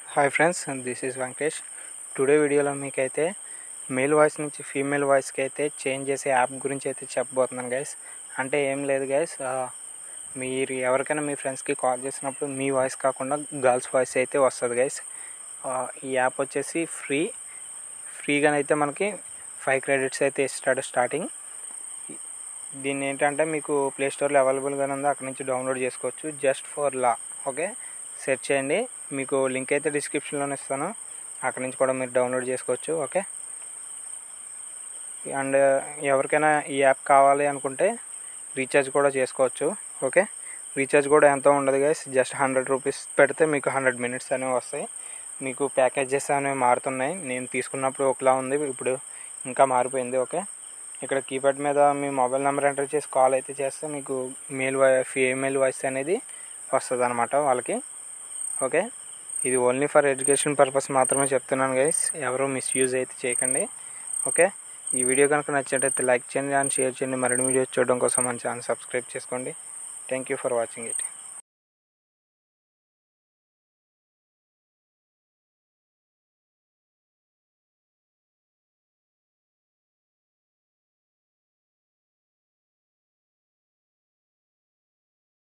hi friends this is Venkatesh today వీడియోలో మీకైతే male voice నుంచి ఫీమేల్ వాయిస్కి అయితే చేంజ్ చేసే యాప్ గురించి అయితే చెప్పబోతున్నాను గైస్ అంటే ఏం లేదు గైస్ మీరు ఎవరికైనా మీ ఫ్రెండ్స్కి కాల్ చేసినప్పుడు మీ వాయిస్ కాకుండా గర్ల్స్ వాయిస్ అయితే వస్తుంది గైస్ ఈ యాప్ వచ్చేసి ఫ్రీ ఫ్రీగానైతే మనకి ఫైవ్ క్రెడిట్స్ అయితే ఇస్తాడు స్టార్టింగ్ దీన్ని ఏంటంటే మీకు ప్లే స్టోర్లో అవైలబుల్గానే ఉంది అక్కడ నుంచి డౌన్లోడ్ చేసుకోవచ్చు జస్ట్ ఫర్ లా ఓకే సెర్చ్ చేయండి మీకు లింక్ అయితే డిస్క్రిప్షన్లోనే ఇస్తాను అక్కడ నుంచి కూడా మీరు డౌన్లోడ్ చేసుకోవచ్చు ఓకే అండ్ ఎవరికైనా ఈ యాప్ కావాలి అనుకుంటే రీఛార్జ్ కూడా చేసుకోవచ్చు ఓకే రీఛార్జ్ కూడా ఎంతో ఉండదు గైస్ జస్ట్ హండ్రెడ్ రూపీస్ పెడితే మీకు హండ్రెడ్ మినిట్స్ అనేవి వస్తాయి మీకు ప్యాకేజెస్ అనేవి మారుతున్నాయి నేను తీసుకున్నప్పుడు ఒకలా ఉంది ఇప్పుడు ఇంకా మారిపోయింది ఓకే ఇక్కడ కీప్యాడ్ మీద మీ మొబైల్ నెంబర్ ఎంటర్ చేసి కాల్ అయితే చేస్తే మీకు మేల్ వాయి ఫీమేల్ వాయిస్ అనేది వస్తుంది అనమాట వాళ్ళకి ఓకే ఇది ఓన్లీ ఫర్ ఎడ్యుకేషన్ పర్పస్ మాత్రమే చెప్తున్నాను గైస్ ఎవరు మిస్యూజ్ అయితే చేయకండి ఓకే ఈ వీడియో కనుక నచ్చినట్టయితే లైక్ చేయండి అండ్ షేర్ చేయండి మరిన్ని వీడియోస్ చూడడం కోసం మన ఛానల్ సబ్స్క్రైబ్ చేసుకోండి thank you for watching it